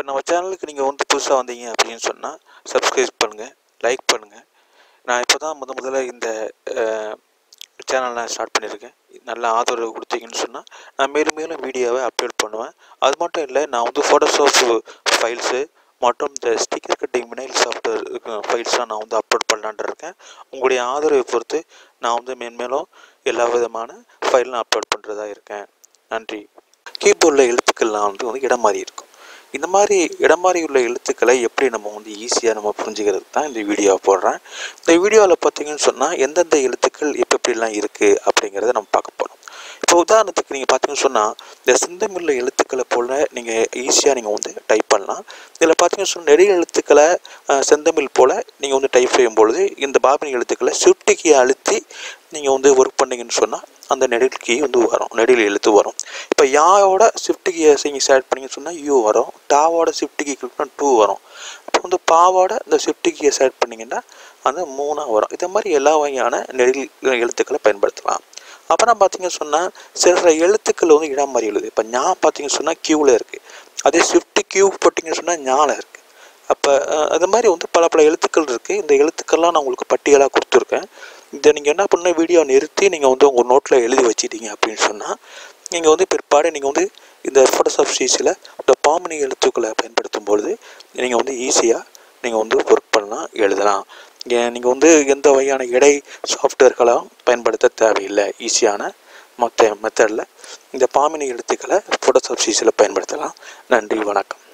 நம்ம சேனலுக்கு நீங்கள் வந்து புதுசாக வந்தீங்க அப்படின்னு சொன்னால் சப்ஸ்கிரைப் பண்ணுங்கள் லைக் பண்ணுங்கள் நான் இப்போ தான் முத முதல்ல இந்த சேனல் நான் ஸ்டார்ட் பண்ணியிருக்கேன் நல்ல ஆதரவு கொடுத்தீங்கன்னு சொன்னால் நான் மேலும் மேலும் வீடியோவை அப்லோட் பண்ணுவேன் அது மட்டும் இல்லை நான் வந்து ஃபோட்டோஷாப் ஃபைல்ஸு மற்றும் இந்த ஸ்டிக்கர் கட்டிங் வினைல் சாஃப்ட்வேர் ஃபைல்ஸ்லாம் நான் வந்து அப்லோட் பண்ணலான்ட்டு இருக்கேன் உங்களுடைய ஆதரவை பொறுத்து நான் வந்து மேன்மேலும் எல்லா விதமான ஃபைலும் அப்லோட் பண்ணுறதா இருக்கேன் நன்றி கீபோர்டில் எழுத்துக்கள்லாம் வந்து வந்து இடம் மாறி இருக்கும் இந்த மாதிரி இடம் மாறி உள்ள எழுத்துக்களை எப்படி நம்ம வந்து ஈஸியாக நம்ம புரிஞ்சுக்கிறது தான் இந்த வீடியோவை போடுறேன் இந்த வீடியோவில் பார்த்தீங்கன்னு சொன்னால் எந்தெந்த எழுத்துக்கள் எப்போ எப்படிலாம் இருக்குது அப்படிங்கிறத நம்ம பார்க்க போகிறோம் இப்போ உதாரணத்துக்கு நீங்கள் பார்த்தீங்கன்னு சொன்னால் இந்த சிந்தமில்ல எழுத்துக்களை போல் நீங்கள் ஈஸியாக நீங்கள் வந்து டைப் பண்ணலாம் இதில் பார்த்தீங்கன்னு சொன்னால் நெடில் எழுத்துக்களை அஹ், செந்தமிழ் போல் நீங்கள் வந்து டைப் செய்யும் பொழுது இந்த பாபினி எழுத்துக்களை ஷிஃப்ட் கீயை அழுத்தி நீங்கள் வந்து ஒர்க் பண்ணீங்கன்னு சொன்னால் அந்த நெடில் கீ வந்து வரும் நெடில் எழுத்து வரும் இப்போ யாவோட ஷிஃப்ட் கீயை நீங்கள் செலக்ட் பண்ணீங்கன்னு சொன்னால் யூ வரும் டாவோட ஷிஃப்ட் கீ கிளிக் பண்ணால் டூ வரும் அப்போ வந்து பாவோட இந்த ஷிஃப்ட் கீயை செலக்ட் பண்ணிங்கன்னா அந்த மூணாக வரும் இதே மாதிரி எல்லா வகையான நெடில் எழுத்துக்களை பயன்படுத்தலாம் அப்புறம் பார்த்தீங்க சொன்னால் சில எழுத்துக்கள் வந்து இடம் மாறி எழுது இப்போ ஞா பார்த்தீங்க சொன்னால் கியூவில் இருக்குது அதே ஷிஃப்ட் கியூ போட்டிங்கன்னு சொன்னால் ஞால இருக்குது அப்போ அது மாதிரி வந்து பல பல எழுத்துக்கள் இருக்குது இந்த எழுத்துக்கள்லாம் நான் உங்களுக்கு பட்டியலாக கொடுத்துருக்கேன் இதை நீங்கள் என்ன பண்ண வீடியோ நிறுத்தி நீங்கள் வந்து உங்கள் நோட்டில் எழுதி வச்சிட்டீங்க அப்படின்னு சொன்னால் நீங்கள் வந்து பிற்பாடு நீங்கள் வந்து இந்த ஃபோட்டோஷாப் சீஸில் இந்த பாமனி எழுத்துக்களை பயன்படுத்தும் பொழுது நீங்கள் வந்து ஈஸியாக நீங்கள் வந்து ஒர்க் பண்ணலாம் எழுதலாம் ஏன் நீங்கள் வந்து எந்த வகையான இடை சாஃப்ட்வேர்களும் பயன்படுத்த தேவையில்லை ஈஸியான மற்ற மெத்தடில் இந்த பாமினி எழுத்துக்களை ஃபோட்டோஷாப் சீஸில் பயன்படுத்தலாம் நன்றி வணக்கம்